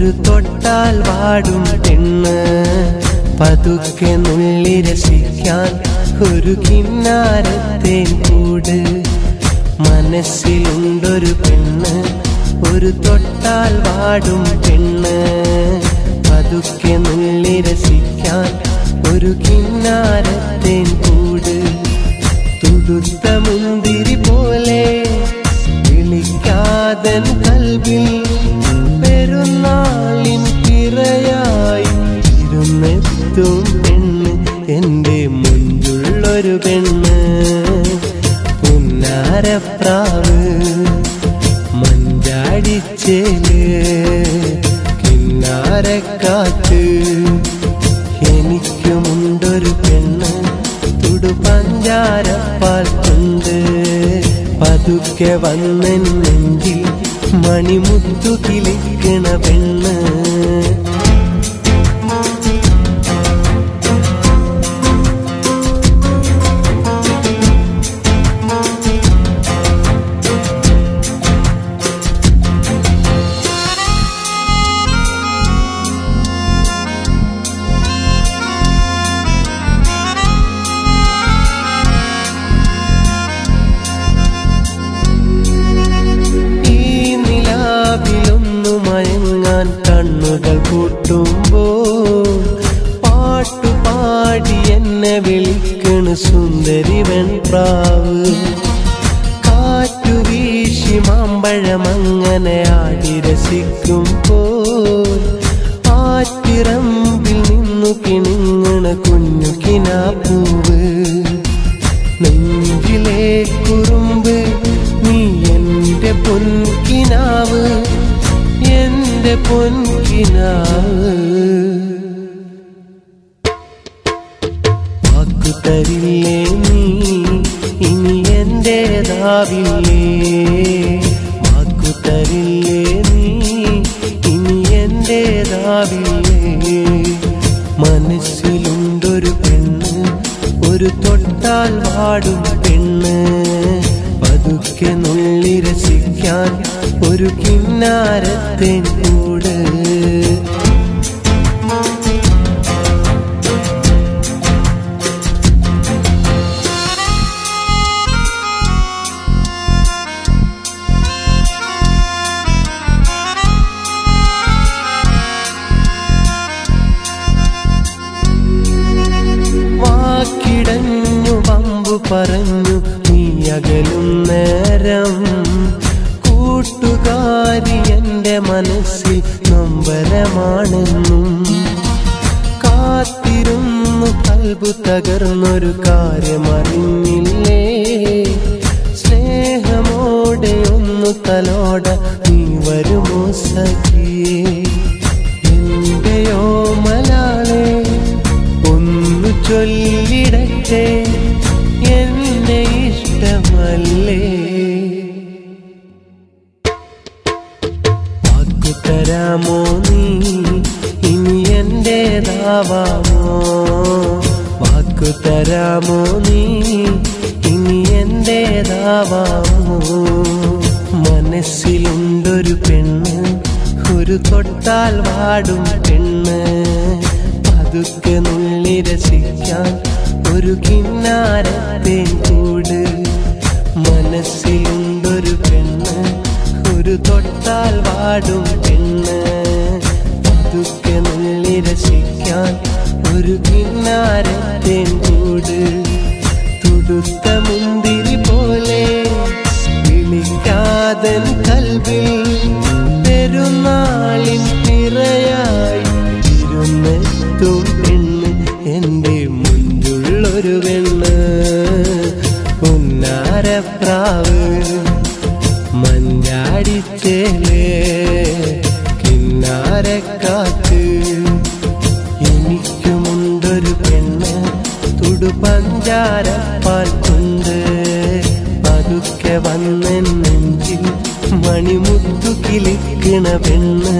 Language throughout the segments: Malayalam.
ഒരു തൊട്ടാൽ വാടും പെണ്ണ് പതുക്കെ നുള്ളി രസിക്കാൻ ഒരു കിന്നാരത്തേൻ കൂട് മനസ്സിലുണ്ടൊരു പെണ്ണ് ഒരു തൊട്ടാൽ വാടും പെണ്ണ് പതുക്കെ നുള്ളി രസിക്കാൻ ഒരു കിന്നാരത്തേൻ കൂട് തുടുത്ത മുന്തിരി പോലെ വിളിക്കാതൻ കൽവിൽ പെരുന്നാളിൻ പിറയായി ഇരുന്നെത്തും പെണ്ണ് എൻ്റെ മുഞ്ചുള്ളൊരു പെണ്ണ് പുന്നാരപ്രാവ് മഞ്ചാടിച്ചേല് കിന്നാരക്കാറ്റ് എനിക്കുമുണ്ടൊരു പെണ്ണ് തുടു പഞ്ചാരപ്പാൽ കൊണ്ട് പതുക്കെ വന്നെൻ നെഞ്ചിൽ മണിമുത്തു കിളിക്കണ പെണ്ണ് ഈ നിലാവിലൊന്നു മയങ്ങാൻ കണ്ണുകൾ കൂട്ടുമ്പോൾ പാട്ടുപാടി എന്നെ വിളിക്കണ് സുന്ദരി വെൺപ്രാവ് കാറ്റു വീശി മാമ്പഴമങ്ങനെ ആടി രസിക്കുമ്പോൾ ആറ്റിറമ്പിൽ നിന്നു കിണിങ്ങണ കുഞ്ഞു കിനാപ്പൂവ് നെഞ്ചിലെ കുറുമ്പ് നീ എന്റെ പൊൻകിനാവ് എന്റെ പൊൻകിനാവ് വാക്കു തരില്ലേ നീ ഇനി എന്റേതാവില്ലേ വാക്കു തരില്ലേ നീ ഇനി എന്റേതാവില്ലേ മനസ്സിലുണ്ടൊരു പെണ്ണ് ഒരു തൊട്ടാൽ വാടും പെണ്ണ് പതുക്കെ നുള്ളി രസിക്കാൻ ഒരു കിന്നാരത്തേൻ കൂട് വാക്കിടഞ്ഞു പമ്പു പറഞ്ഞു നീ അകലും നേരം കൂട്ടുകാരി എന്റെ മനസ്സിൽ നൊമ്പരമാണെന്നും കാത്തിരുന്നു കൽബു തകർന്നൊരു കാര്യമറിഞ്ഞില്ലേ സ്നേഹമോടെ ഒന്ന് തലോട നീ വരുമോ സഖിയേ എന്റെയോ മലാളെ ഒന്നു ചൊല്ലിടട്ടെ എന്നെ ഇഷ്ടമല്ലേ വാക്കു തരാമോ നീ ഇനി എന്റേതാവാമോ വാക്കു തരാമോ നീ ഇനി എന്റേതാവാമോ മനസ്സിലുണ്ടൊരു പെണ്ണ് ഒരു തൊട്ടാൽ വാടും പെണ്ണ് പതുക്കെ നുള്ളി രസിക്കാൻ ഒരു കിന്നാരത്തേൻ കൂട് മനസ്സിലുണ്ടൊരു പെണ്ണ് ഒരു തൊട്ടാൽ വാടും പെണ്ണ് പതുക്കെ നുള്ളി രസിക്കാൻ ഒരു കിന്നാരത്തേൻ കൂട് തുടുത്ത മുന്തിരി പോലെ വിളിക്കാതൻ കൽവിൽ പെരുന്നാളിൻ പിറയായി ഇരുന്നെത്തും പെണ്ണ് എൻ്റെ മുഞ്ചുള്ളൊരു പെണ്ണ് പുന്നാരപ്രാവ് മഞ്ചാടിച്ചേലേ കിന്നാരക്കാറ്റ് എനിക്കുമുണ്ടൊരു പെണ്ണ് തുടു പഞ്ചാരപ്പാൽ കൊണ്ട് പതുക്കെ വന്നെൻ നെഞ്ചിൽ മണിമുത്തു കിളിക്കണ പെണ്ണ്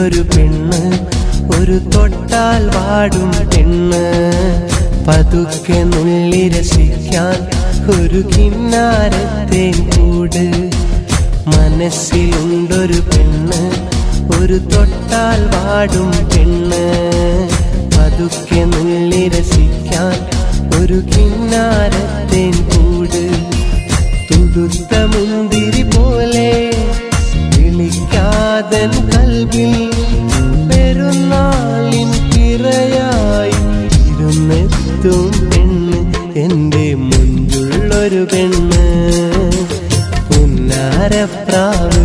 മനസ്സിലുണ്ടൊരു പെണ്ണ് ഒരു തൊട്ടാൽ വാടും പെണ്ണ് പതുക്കെ നുള്ളി രസിക്കാൻ ഒരു കിന്നാരത്തെ കൂട് മനസ്സിലുണ്ടൊരു പെണ്ണ് ഒരു തൊട്ടാൽ വാടും പെണ്ണ് പതുക്കെ നുള്ളി രസിക്കാൻ ഒരു കിന്നാരത്തെ കൂട് തുടുത്ത മുന്തിരി പോലെ വിളിക്കാതൻ കൽവിൽ പെരുന്നാളിൻ പിറയായി ഇരുന്നെത്തും പെണ്ണ് എൻ്റെ മുൻപുള്ളൊരു പെണ്ണ് പുന്നാരപ്രാവ്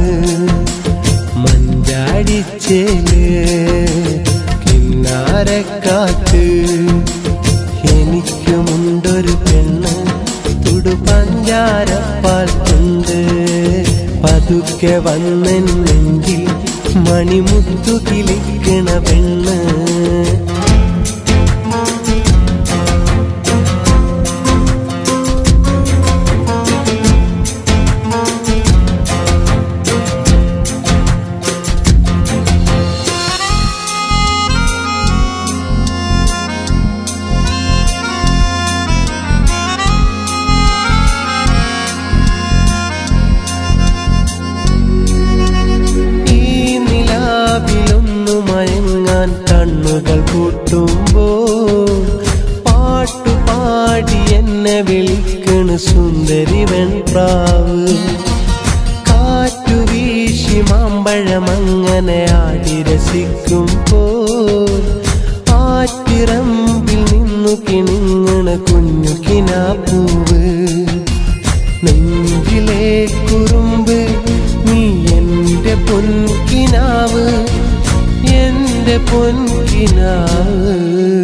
മഞ്ചാടിച്ചേല് കിന്നാരക്കാറ്റ് എനിക്കുമുണ്ടൊരു പെണ്ണ് തുടു പഞ്ചാരപ്പാൽ കൊണ്ട് പതുക്കെ വന്നെങ്കിൽ മണിമുത്തു കിളിക്കണ പെണ്ണ് ഈ നിലാവിലൊന്നു മയങ്ങാൻ കണ്ണുകൾ പൂട്ടുമ്പോൾ പാട്ടുപാടി എന്നെ വിളിക്കണ് സുന്ദരി വെൺപ്രാവ് കാറ്റു വീശി മാമ്പഴമങ്ങനെ ആടി രസിക്കുമ്പോൾ ആറ്റിറമ്പിൽ നിന്നു കിണിങ്ങണ കുഞ്ഞു കിനാപ്പൂവ് നെഞ്ചിലെ കുറുമ്പ് നീ എന്റെ പൊൻകിനാവ് എന്റെ പൊൻകിനാവ്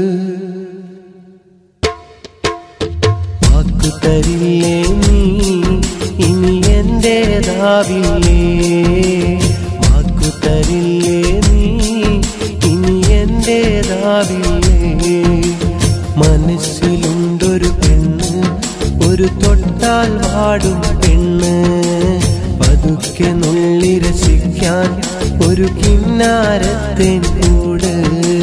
വാക്കു തരില്ലേ നീ ഇനി എന്റേതാവില്ലേ വാക്കു തരില്ലേ നീ ഇനി എന്റേതാവില്ലേ മനസ്സിലുണ്ടൊരു പെണ്ണ് ഒരു തൊട്ടാൽ വാടും പെണ്ണ് പതുക്കെ നുള്ളി രസിക്കാൻ ഒരു കിന്നാരത്തെ കൂട്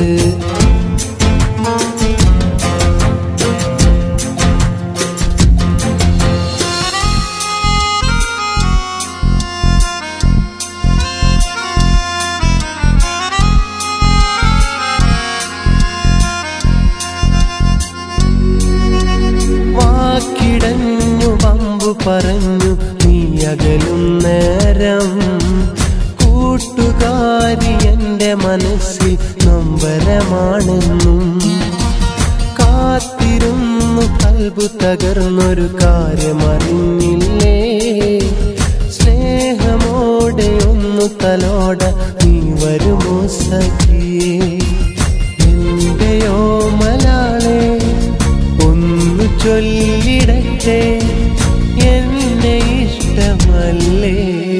വാക്കിടഞ്ഞു വമ്പു പറഞ്ഞു നീ അകലും നേരം കൂട്ടുകാരി എന്റെ മനസ്സിൽ നൊമ്പരമാണെന്നും കാത്തിരുന്നു കൽബു തകർന്നൊരു കാര്യമറിഞ്ഞില്ലേ സ്നേഹമോടെ ഒന്ന് തലോട നീ വരുമോ സഖിയേ എന്റെയോ മലാളെ ഒന്ന് ചൊല്ലിടട്ടെ എന്നെ ഇഷ്ടമല്ലേ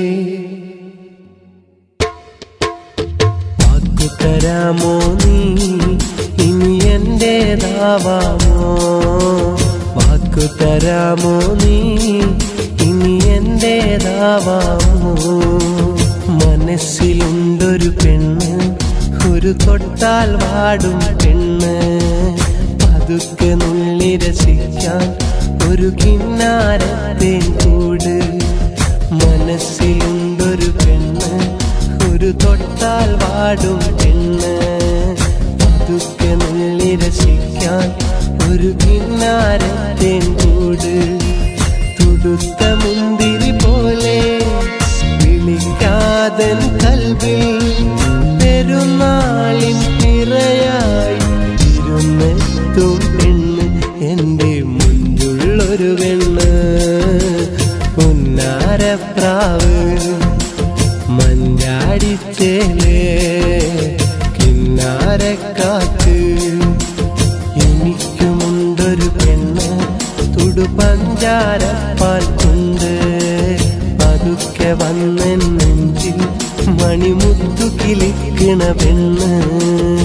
വാക്കു തരാമോ നീ ഇനി എന്റേതാവാമോ വാക്കു തരാമോ നീ ഇനി എന്റേതാവാമോ മനസ്സിലുണ്ടൊരു പെണ്ണ് ഒരു തൊട്ടാൽ വാടും പെണ്ണ് പതുക്കെ നുള്ളി രസിക്കാൻ ഒരു കിന്നാരത്തെ കൂട് മനസ്സിലുണ്ടൊരു പെണ്ണ് ഒരു തൊട്ടാൽ വാടും പെണ്ണ് പതുക്കെ നുള്ളി രസിക്കാൻ ഒരു കിന്നാരത്തെ കൂട് തുടുത്ത മുന്തിരി പോലെ വിളിക്കാതൻ കൽവിൽ പെരുന്നാളിൻ പിറയായി ഇരുന്നെത്തും പെണ്ണ് എൻ്റെ മുൻപുള്ളൊരു പെണ്ണ് പുന്നാരപ്രാവ് മഞ്ചാടിച്ചേലേ കിന്നാരക്കാറ്റ് എനിക്കുമുണ്ടൊരു പെണ്ണ് തുടു പഞ്ചാരപ്പാൽ കൊണ്ട് പതുക്കെ വന്നെൻ നെഞ്ചിൽ മണിമുത്തു കിളിക്കണ പെണ്ണ്